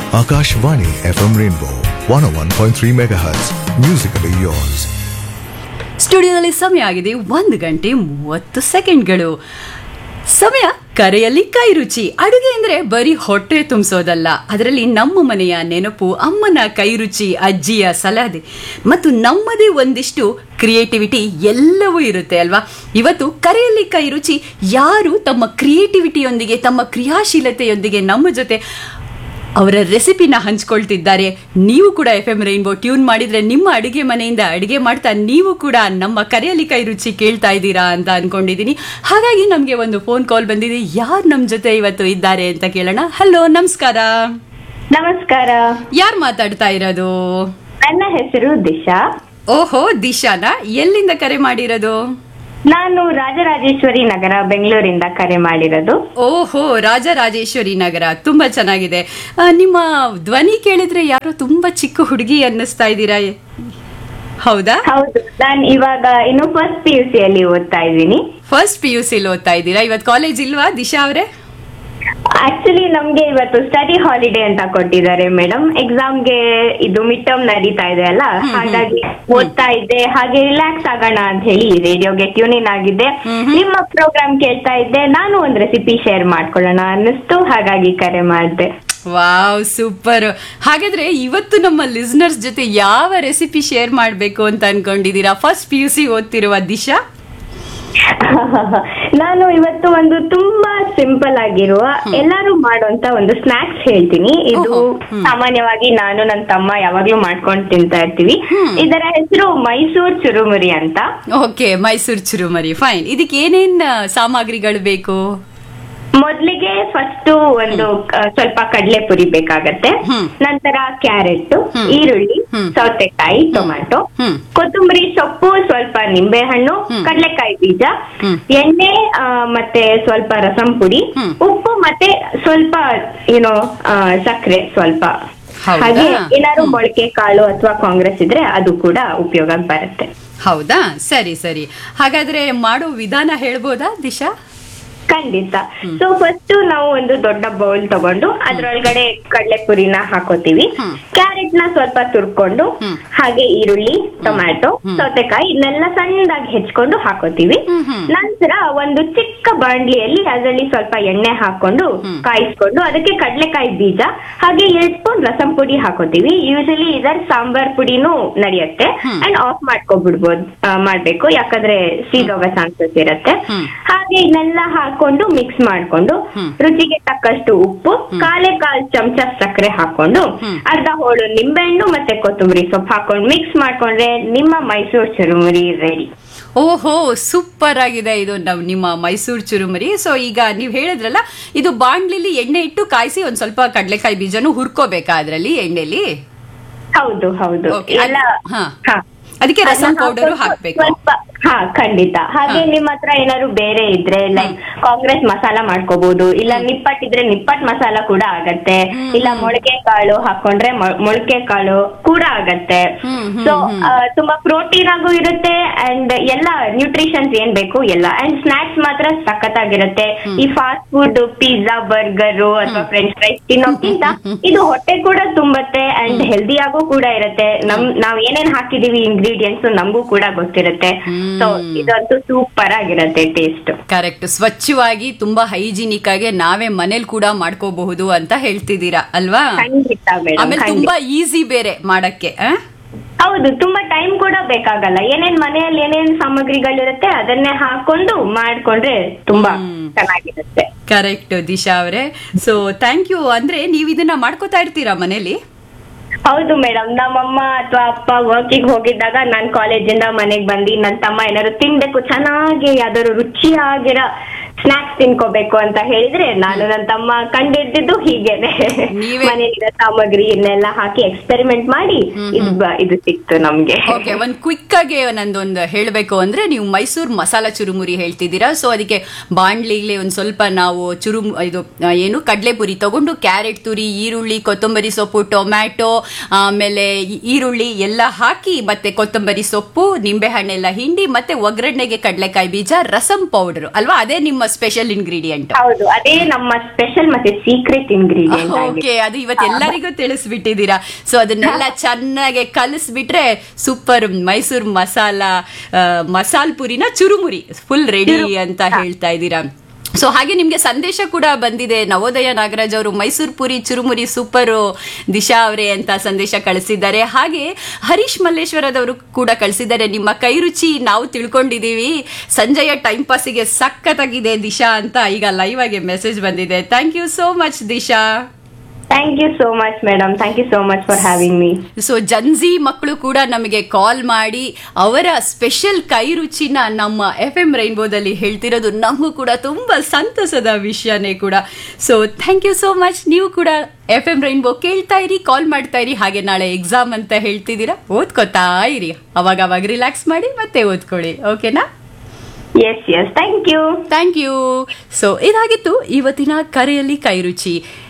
Akashvani FM Rainbow 101.3 MHz. Musically yours. ಸ್ಟುಡಿಯೋದಲ್ಲಿ ಸಮಯ ಆಗಿದೆ ಒಂದು ಗಂಟೆ ಮೂವತ್ತು ಸೆಕೆಂಡ್ಗಳು ಸಮಯ ಕರೆಯಲ್ಲಿ ಕೈ ರುಚಿ ಅಡುಗೆ ಅಂದ್ರೆ ಬರೀ ಹೊಟ್ಟೆ ತುಂಬಿಸೋದಲ್ಲ ಅದರಲ್ಲಿ ನಮ್ಮ ಮನೆಯ ನೆನಪು ಅಮ್ಮನ ಕೈ ರುಚಿ ಅಜ್ಜಿಯ ಸಲಹೆ ಮತ್ತು ನಮ್ಮದೇ ಒಂದಿಷ್ಟು ಕ್ರಿಯೇಟಿವಿಟಿ ಎಲ್ಲವೂ ಇರುತ್ತೆ ಅಲ್ವಾ ಇವತ್ತು ಕರೆಯಲ್ಲಿ ಕೈ ರುಚಿ ಯಾರು ತಮ್ಮ ಕ್ರಿಯೇಟಿವಿಟಿಯೊಂದಿಗೆ ತಮ್ಮ ಕ್ರಿಯಾಶೀಲತೆಯೊಂದಿಗೆ ನಮ್ಮ ಜೊತೆ ಅವರ ರೆಸಿಪಿನ ಹಂಚ್ಕೊಳ್ತಿದ್ದಾರೆ ನೀವು ಕೂಡ ಎಫ್ ಎಂ ರೈನ್ಬೋ ಟ್ಯೂನ್ ಮಾಡಿದ್ರೆ ನಿಮ್ಮ ಅಡುಗೆ ಮನೆಯಿಂದ ಅಡುಗೆ ಮಾಡ್ತಾ ನೀವು ಕೂಡ ನಮ್ಮ ಕರೆಯಲ್ಲಿ ಕೈ ರುಚಿ ಕೇಳ್ತಾ ಇದ್ದೀರಾ ಅಂತ ಅನ್ಕೊಂಡಿದ್ದೀನಿ ಹಾಗಾಗಿ ನಮಗೆ ಒಂದು ಫೋನ್ ಕಾಲ್ ಬಂದಿದೆ ಯಾರು ನಮ್ಮ ಜೊತೆ ಇವತ್ತು ಇದ್ದಾರೆ ಅಂತ ಕೇಳೋಣ ಹಲೋ ನಮಸ್ಕಾರ ನಮಸ್ಕಾರ ಯಾರು ಮಾತಾಡ್ತಾ ಇರೋದು ನನ್ನ ಹೆಸರು ದಿಶಾ ಓಹೋ ದಿಶಾನಾ ಎಲ್ಲಿಂದ ಕರೆ ಮಾಡಿರೋದು ನಾನು ರಾಜರಾಜೇಶ್ವರಿ ನಗರ ಬೆಂಗಳೂರಿಂದ ಕರೆ ಮಾಡಿರೋದು ಓಹೋ ರಾಜರಾಜೇಶ್ವರಿ ನಗರ ತುಂಬಾ ಚೆನ್ನಾಗಿದೆ ಆ, ನಿಮ್ಮ ಧ್ವನಿ ಕೇಳಿದ್ರೆ ಯಾರೋ ತುಂಬಾ ಚಿಕ್ಕ ಹುಡುಗಿ ಅನ್ನಿಸ್ತಾ ಇದ್ದೀರಾ ಹೌದಾ ಹೌದು ನಾನು ಇವಾಗ ಇನ್ನು ಫಸ್ಟ್ ಪಿ ಯು ಸಿ ಅಲ್ಲಿ ಓದ್ತಾ ಇದ್ದೀನಿ ಫಸ್ಟ್ ಪಿ ಯು ಸಿ ಓದ್ತಾ ಇದ್ದೀರಾ ಇವತ್ತು ಕಾಲೇಜ್ ಇಲ್ವಾ ದಿಶಾ ಅವರೇ ಆಕ್ಚುಲಿ ನಮ್ಗೆ ಇವತ್ತು ಸ್ಟಡಿ ಹಾಲಿಡೇ ಅಂತ ಕೊಟ್ಟಿದ್ದಾರೆ ಮೇಡಮ್ ಎಕ್ಸಾಮ್ಗೆ ಇದು ಮಿಡ್ ಟರ್ಮ್ ನಡೀತಾ ಇದೆ ಅಲ್ಲ ಹಾಗಾಗಿ ಓದ್ತಾ ಇದ್ದೆ ಹಾಗೆ ರಿಲ್ಯಾಕ್ಸ್ ಆಗೋಣ ಅಂತ ಹೇಳಿ ರೇಡಿಯೋಗೆ ಟ್ಯೂನ್ ಇನ್ ಆಗಿದ್ದೆ ನಿಮ್ಮ ಪ್ರೋಗ್ರಾಮ್ ಕೇಳ್ತಾ ಇದ್ದೆ ನಾನು ಒಂದ್ ರೆಸಿಪಿ ಶೇರ್ ಮಾಡ್ಕೊಳ್ಳೋಣ ಅನ್ನಿಸ್ತು ಹಾಗಾಗಿ ಕರೆ ಮಾಡಿದೆ ವಾವ್ ಸೂಪರ್ ಹಾಗಾದ್ರೆ ಇವತ್ತು ನಮ್ಮ ಲಿಸ್ನರ್ಸ್ ಜೊತೆ ಯಾವ ರೆಸಿಪಿ ಶೇರ್ ಮಾಡಬೇಕು ಅಂತ ಅನ್ಕೊಂಡಿದ್ದೀರಾ ಫಸ್ಟ್ ಪಿ ಯು ಸಿ ಓದ್ತಿರುವ ದಿಶಾ ನಾನು ಇವತ್ತು ಒಂದು ತುಂಬಾ ಸಿಂಪಲ್ ಆಗಿರುವ ಎಲ್ಲರೂ ಮಾಡುವಂತ ಒಂದು ಸ್ನಾಕ್ಸ್ ಹೇಳ್ತೀನಿ ಇದು ಓಹೋ, ಹ್ಮ್. ಸಾಮಾನ್ಯವಾಗಿ ನಾನು ನನ್ನ ತಮ್ಮ ಯಾವಾಗ್ಲೂ ಮಾಡ್ಕೊಂಡು ತಿಂತಾ ಇರ್ತೀವಿ ಹ್ಮ್. ಇದರ ಹೆಸರು ಮೈಸೂರ್ ಚುರುಮುರಿ ಅಂತ ಓಕೆ ಮೈಸೂರು ಚುರುಮರಿ ಫೈನ್ ಇದಕ್ಕೆ ಏನೇನ್ ಆ, ಸಾಮಗ್ರಿಗಳು ಬೇಕು ಮೊದ್ಲಿಗೆ ಫಸ್ಟ್ ಒಂದು ಆ, ಸ್ವಲ್ಪ ಕಡಲೆ ಪುರಿ ಬೇಕಾಗತ್ತೆ ಹ್ಮ್. ನಂತರ ಕ್ಯಾರೆಟ್ ಹ್ಮ್. ಈರುಳ್ಳಿ ಹ್ಮ್. ಸೌತೆಕಾಯಿ ಟೊಮ್ಯಾಟೊ ಹ್ಮ್. ಕೊತ್ತಂಬರಿ ಸೊಪ್ಪು ಸ್ವಲ್ಪ ನಿಂಬೆಹಣ್ಣು ಹ್ಮ್. ಕಡಲೆಕಾಯಿ ಬೀಜ ಹ್ಮ್. ಎಣ್ಣೆ ಆ, ಮತ್ತೆ ಸ್ವಲ್ಪ ರಸಂ ಪುಡಿ ಹ್ಮ್. ಉಪ್ಪು ಮತ್ತೆ ಸ್ವಲ್ಪ ಏನೋ ಸಕ್ಕರೆ ಸ್ವಲ್ಪ ಹೌದಾ? ಹಾಗೆ ಏನಾದ್ರು ಹ್ಮ್. ಮೊಳಕೆ ಕಾಳು ಅಥವಾ ಕಾಂಗ್ರೆಸ್ ಇದ್ರೆ ಅದು ಕೂಡ ಉಪಯೋಗ ಬರುತ್ತೆ ಹೌದಾ ಸರಿ ಸರಿ ಹಾಗಾದ್ರೆ ಮಾಡೋ ವಿಧಾನ ಹೇಳ್ಬೋದಾ ದಿಶಾ ಖಂಡಿತ ಸೊ ಫಸ್ಟ್ ನಾವು ಒಂದು ದೊಡ್ಡ ಬೌಲ್ ತಗೊಂಡು ಅದ್ರೊಳಗಡೆ ಕಡಲೆ ಪುರಿನ ಹಾಕೋತೀವಿ ಹ್ಮ್. ಕ್ಯಾರೆಟ್ ನ ಸ್ವಲ್ಪ ತುರ್ಕೊಂಡು ಹ್ಮ್. ಹಾಗೆ ಈರುಳ್ಳಿ ಟೊಮ್ಯಾಟೊ ಹ್ಮ್. ಸೌತೆಕಾಯಿ ಇದನ್ನೆಲ್ಲ ಸಣ್ಣದಾಗಿ ಹೆಚ್ಕೊಂಡು ಹಾಕೋತೀವಿ ಹ್ಮ್, ಹ್ಮ್. ನಂತರ ಒಂದು ಚಿಕ್ಕ ಬಾಂಡ್ಲಿಯಲ್ಲಿ ಅದರಲ್ಲಿ ಸ್ವಲ್ಪ ಎಣ್ಣೆ ಹಾಕೊಂಡು ಹ್ಮ್. ಕಾಯಿಸ್ಕೊಂಡು ಅದಕ್ಕೆ ಕಡಲೆಕಾಯಿ ಬೀಜ ಹಾಗೆ ಎರಡ್ ಸ್ಪೂನ್ ರಸಂ ಪುಡಿ ಹಾಕೋತೀವಿ ಯೂಶಲಿ ಇದರ ಸಾಂಬಾರ್ ಪುಡಿನೂ ನಡೆಯುತ್ತೆ ಹ್ಮ್. ಅಂಡ್ ಆಫ್ ಮಾಡ್ಕೊಬಿಡ್ಬೋದು ಆ, ಮಾಡ್ಬೇಕು ಯಾಕಂದ್ರೆ ಸೀದೋಗೋ ಚಾನ್ಸಸ್ ಇರುತ್ತೆ ಹ್ಮ್. ಹಾಗೆ ಇದನ್ನೆಲ್ಲ ಹಾಕೊಂಡು ಮಿಕ್ಸ್ ಮಾಡ್ಕೊಂಡು ಹ್ಮ್. ರುಚಿಗೆ ತಕ್ಕಷ್ಟು ಉಪ್ಪು ಕಾಲೆ ಕಾಲ್ ಚಮಚ ಸಕ್ಕರೆ ಹಾಕೊಂಡು ಹ್ಮ್. ಅರ್ಧ ಹೋಳು ನಿಂಬೆಹಣ್ಣು ಮತ್ತೆ ಕೊತ್ತಂಬರಿ ಸೊಪ್ಪು ಹಾಕೊಂಡು ಮಿಕ್ಸ್ ಮಾಡ್ಕೊಂಡ್ರೆ ನಿಮ್ಮ ಮೈಸೂರು ಚುರುಮುರಿ ರೆಡಿ ಓಹೋ ಸೂಪರ್ ಆಗಿದೆ ಇದು ನಮ್ ನಿಮ್ಮ ಮೈಸೂರು ಚುರುಮರಿ ಸೊ ಈಗ ನೀವು ಹೇಳಿದ್ರಲ್ಲ ಇದು ಬಾಂಡ್ಲಿಲಿ ಎಣ್ಣೆ ಇಟ್ಟು ಕಾಯಿಸಿ ಒಂದ್ ಸ್ವಲ್ಪ ಕಡಲೆಕಾಯಿ ಬೀಜನು ಹುರ್ಕೋಬೇಕಾ ಅದ್ರಲ್ಲಿ ಎಣ್ಣೆಲಿ ಹೌದು ಹೌದು Okay. ಎಲ್ಲ ಹಾ. ಹಾ. ಅದಕ್ಕೆ ರಸಂ ಅದನ್ನ ಪೌಡರು ಹಾಕೊಂಡು ಹಾಕ್ಬೇಕು ಸ್ವಲ್ಪ ಹಾ ಖಂಡಿತ ಹಾಗೆ ಹಾ. ನಿಮ್ ಹತ್ರ ಏನಾದ್ರು ಬೇರೆ ಇದ್ರೆ ಲೈಕ್ ಕಾಂಗ್ರೆಸ್ ಮಸಾಲ ಮಾಡ್ಕೋಬಹುದು ಇಲ್ಲ ನಿಪ್ಪಟ್ ಇದ್ರೆ ನಿಪ್ಪಟ್ ಮಸಾಲ ಕೂಡ ಆಗತ್ತೆ ಹ್ಮ್, ಇಲ್ಲ ಮೊಳಕೆ ಕಾಳು ಹಾಕೊಂಡ್ರೆ ಮೊ- ಮೊಳಕೆ ಕಾಳು ಕೂಡ ಆಗತ್ತೆ ಹ್ಮ್, ಹ್ಮ್, ಸೊ ಹ್ಮ್. ತುಂಬಾ ಪ್ರೋಟೀನ್ ಆಗು ಇರುತ್ತೆ ಅಂಡ್ ಎಲ್ಲ ನ್ಯೂಟ್ರಿಷನ್ಸ್ ಏನ್ ಬೇಕು ಎಲ್ಲ ಅಂಡ್ ಸ್ನಾಕ್ಸ್ ಮಾತ್ರ ಸಖತ್ತಾಗಿರುತ್ತೆ ಈ ಫಾಸ್ಟ್ ಫುಡ್ ಪಿಜ್ಜಾ ಬರ್ಗರ್ ಅಥವಾ ಫ್ರೆಂಚ್ ಫ್ರೈಸ್ ತಿನ್ನೋಕ್ಕಿಂತ ಇದು ಹೊಟ್ಟೆ ಕೂಡ ತುಂಬತ್ತೆ ಅಂಡ್ ಹೆಲ್ದಿ ಆಗು ಕೂಡ ಇರುತ್ತೆ ನಮ್ ನಾವ್ ಏನೇನ್ ಹಾಕಿದೀವಿ ಇಂಗ್ರೀಡಿಯೆಂಟ್ಸ್ ನಮಗೂ ಕೂಡ ಗೊತ್ತಿರುತ್ತೆ ಸೊ ಹ್ಮ್. ಇದಂತೂ ಸೂಪರ್ ಆಗಿರುತ್ತೆ ಟೇಸ್ಟ್ ಕರೆಕ್ಟ್ ಸ್ವಚ್ಛವಾಗಿ ತುಂಬಾ ಹೈಜಿನಿಕ್ ಆಗಿ ನಾವೇ ಮನೇಲಿ ಕೂಡ ಮಾಡ್ಕೋಬಹುದು ಅಂತ ಹೇಳ್ತಿದ್ದೀರಾ ಅಲ್ವಾ ಖಂಡಿತ ಮೇಡಮ್ ಆಮೇಲೆ ತುಂಬಾ ಈಸಿ ಬೇರೆ ಮಾಡಕ್ಕೆ ಆ? ಹೌದು ತುಂಬಾ ಟೈಮ್ ಕೂಡ ಬೇಕಾಗಲ್ಲ ಏನೇನ್ ಮನೆಯಲ್ಲಿ ಏನೇನ್ ಸಾಮಗ್ರಿಗಳಿರುತ್ತೆ ಅದನ್ನೇ ಹಾಕೊಂಡು ಮಾಡ್ಕೊಂಡ್ರೆ ತುಂಬಾ ಹ್ಮ್. ಚೆನ್ನಾಗಿರುತ್ತೆ ಕರೆಕ್ಟ್ ದಿಶಾ ಅವರೇ ಸೊ ಥ್ಯಾಂಕ್ ಯು ಅಂದ್ರೆ ನೀವು ಇದನ್ನ ಮಾಡ್ಕೋತಾ ಇರ್ತೀರಾ ಮನೇಲಿ ಹೌದು ಮೇಡಮ್ ನಮ್ಮಮ್ಮ ಅಥವಾ ಅಪ್ಪ ವರ್ಕಿಗೆ ಹೋಗಿದ್ದಾಗ ನಾನ್ ಕಾಲೇಜಿಂದ ಮನೆಗ್ ಬಂದು ನನ್ ತಮ್ಮ ಏನಾದ್ರು ತಿನ್ಬೇಕು ಚೆನ್ನಾಗಿ ಯಾವ್ದಾದ್ರು ರುಚಿಯಾಗಿರೋ ಸ್ನಾಕ್ಸ್ ತಿನ್ಕೋಬೇಕು ಅಂತ ಹೇಳಿದ್ರೆ ನಾನು ನನ್ನ ತಮ್ಮ ಕಂಡಿಡ್ದಿದ್ದು ಹೀಗೇನೆ ನೀವೇ- ಮನೆಯಲ್ಲಿರೋ ಸಾಮಗ್ರಿ ಇನ್ನೆಲ್ಲ ಹಾಕಿ ಎಕ್ಸ್ಪೆರಿಮೆಂಟ್ ಮಾಡಿ ಇದು ಬ- ಇದು ಸಿಕ್ತು ನಮ್ಗೆ ಓಕೆ ಒಂದ್ ಕ್ವಿಕ್ ಆಗಿ ನಂದೊಂದು ಹೇಳಬೇಕು ಅಂದ್ರೆ ನೀವು ಮೈಸೂರು ಮಸಾಲ ಚುರುಮುರಿ ಹೇಳ್ತಿದ್ದೀರಾ ಸೊ ಅದಕ್ಕೆ ಬಾಣ್ಲಿಗೆ ಒಂದ್ ಸ್ವಲ್ಪ ನಾವು ಚುರು ಇದು ಆ, ಏನು ಕಡಲೆಪುರಿ ತಗೊಂಡು ಕ್ಯಾರೆಟ್ ತುರಿ ಈರುಳ್ಳಿ ಕೊತ್ತಂಬರಿ ಸೊಪ್ಪು ಟೊಮ್ಯಾಟೊ ಆಮೇಲೆ ಈ- ಈರುಳ್ಳಿ ಎಲ್ಲ ಹಾಕಿ ಮತ್ತೆ ಕೊತ್ತಂಬರಿ ಸೊಪ್ಪು ನಿಂಬೆ ಹಣ್ಣೆಲ್ಲ ಹಿಂಡಿ ಮತ್ತೆ ಒಗ್ಗರಣೆಗೆ ಕಡಲೆಕಾಯಿ ಬೀಜ ರಸಂ ಪೌಡರ್ ಅಲ್ವಾ ಅದೇ ನಿಮ್ಮ ಸ್ಪೆಷಲ್ ಇಂಗ್ರೀಡಿಯಂಟ್ ಹೌದು ಅದೇ ನಮ್ಮ ಸ್ಪೆಷಲ್ ಮತ್ತೆ ಸೀಕ್ರೆಟ್ ಇಂಗ್ರೀಡಿಯಂಟ್ ಓಕೆ ಅದು ಇವತ್ತು ಎಲ್ಲರಿಗೂ ತಿಳಿಸ್ಬಿಟ್ಟಿದ್ದೀರಾ ಸೊ ಅದನ್ನೆಲ್ಲ ಚೆನ್ನಾಗಿ ಕಲಿಸ್ಬಿಟ್ರೆ ಸೂಪರ್ ಮೈಸೂರ್ ಮಸಾಲ ಆ, ಮಸಾಲ್ ಪುರಿನ ಚುರುಮುರಿ ಫುಲ್ ರೆಡಿ ಅಂತ ಹೇಳ್ತಾ ಇದ್ದೀರಾ ಸೊ ಹಾಗೆ ನಿಮ್ಗೆ ಸಂದೇಶ ಕೂಡ ಬಂದಿದೆ ನವೋದಯ ನಾಗರಾಜ್ ಅವರು ಮೈಸೂರು ಪುರಿ ಚುರುಮುರಿ ಸೂಪರ್ ದಿಶಾ ಅವರೇ ಅಂತ ಸಂದೇಶ ಕಳಿಸಿದ್ದಾರೆ ಹಾಗೆ ಹರೀಶ್ ಮಲ್ಲೇಶ್ವರದವರು ಕೂಡ ಕಳಿಸಿದ್ದಾರೆ ನಿಮ್ಮ ಕೈ ರುಚಿ ನಾವು ತಿಳ್ಕೊಂಡಿದೀವಿ ಸಂಜೆಯ ಟೈಮ್ ಪಾಸಿಗೆ ಸಖತ್ತಾಗಿದೆ ದಿಶಾ ಅಂತ ಈಗ ಲೈವ್ ಆಗಿ ಮೆಸೇಜ್ ಬಂದಿದೆ thank you so much Disha thank you so much madam thank you so much for having me so Gen Z ಮಕ್ಕಳು ಕೂಡ ನಮಗೆ ಕಾಲ್ ಮಾಡಿ ಅವರ ಸ್ಪೆಷಲ್ ಕೈ ರುಚಿನ ನಮ್ಮ ಎಫ್ ಎಂ ರೈನ್ಬೋದಲ್ಲಿ ಹೇಳ್ತಿರೋದು ನಮಗೂ ಕೂಡ ತುಂಬ ಸಂತಸದ ವಿಷಯನೇ ಕೂಡ so thank you so much ನೀವು ಕೂಡ ಎಫ್ ಎಂ ರೈನ್ಬೋ ಕೇಳ್ತಾ ಇರಿ ಕಾಲ್ ಮಾಡ್ತಾ ಇರಿ ಹಾಗೆ ನಾಳೆ ಎಕ್ಸಾಮ್ ಅಂತ ಹೇಳ್ತಿದ್ದೀರಾ ಓದ್ಕೋತಾ ಇರಿ ಅವಾಗ ಅವಾಗ ರಿಲ್ಯಾಕ್ಸ್ ಮಾಡಿ ಮತ್ತೆ ಓದ್ಕೊಳ್ಳಿ ಓಕೆನಾ yes yes thank you thank you so ಇದಾಗಿತ್ತು ಇವತ್ತಿನ ಕರೆಯಲ್ಲಿ ಕೈ ರುಚಿ